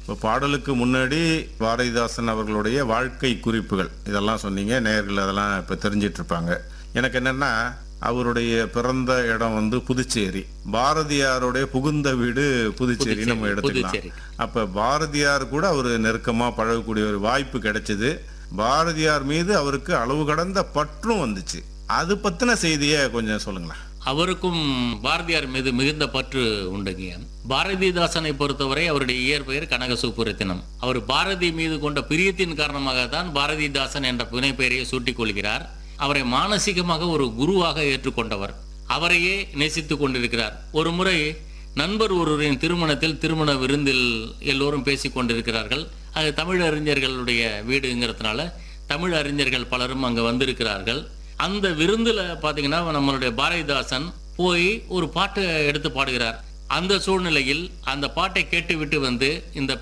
இப்போ பாடலுக்கு முன்னாடி பாரதிதாசன் அவர்களுடைய வாழ்க்கை குறிப்புகள் இதெல்லாம் சொன்னீங்க நேயர்கள் அதெல்லாம் இப்போ தெரிஞ்சிட்டு இருப்பாங்க எனக்கு என்னன்னா அவருடைய பிறந்த இடம் வந்து புதுச்சேரி பாரதியாருடைய புகுந்த வீடு புதுச்சேரி நம்ம எடுத்துக்கலாம் புதுச்சேரி. அப்ப பாரதியார் கூட அவர் நெருக்கமா பழகக்கூடிய ஒரு வாய்ப்பு கிடைச்சது பாரதியார் மீது அவருக்கு அளவு கடந்த பற்றும் வந்துச்சு அது பத்தின செய்தியை கொஞ்சம் சொல்லுங்களேன் அவருக்கும் பாரதியார் மீது மிகுந்த பற்று உண்டுங்க பாரதிதாசனை பொறுத்தவரை அவருடைய இயற்பெயர் கனக சுப்புரத்தினம் அவர் பாரதி மீது கொண்ட பிரியத்தின் காரணமாக தான் பாரதிதாசன் என்ற புனைப்பெயரை சூட்டிக் கொள்கிறார் அவரை மானசீகமாக ஒரு குருவாக ஏற்றுக்கொண்டவர் அவரையே நேசித்துக் கொண்டிருக்கிறார் ஒரு முறை நண்பர் ஒருவரின் திருமணத்தில் திருமண விருந்தில் எல்லோரும் பேசிக் கொண்டிருக்கிறார்கள் அது தமிழ் அறிஞர்களுடைய வீடுங்கிறதுனால தமிழ் அறிஞர்கள் பலரும் அங்கே வந்திருக்கிறார்கள் அந்த விருந்துல பாத்தீங்கன்னா நம்மளுடைய பாரதிதாசன் போய் ஒரு பாட்டை எடுத்து பாடுகிறார் அந்த சூழ்நிலையில் அந்த பாட்டை கேட்டுவிட்டு வந்து இந்த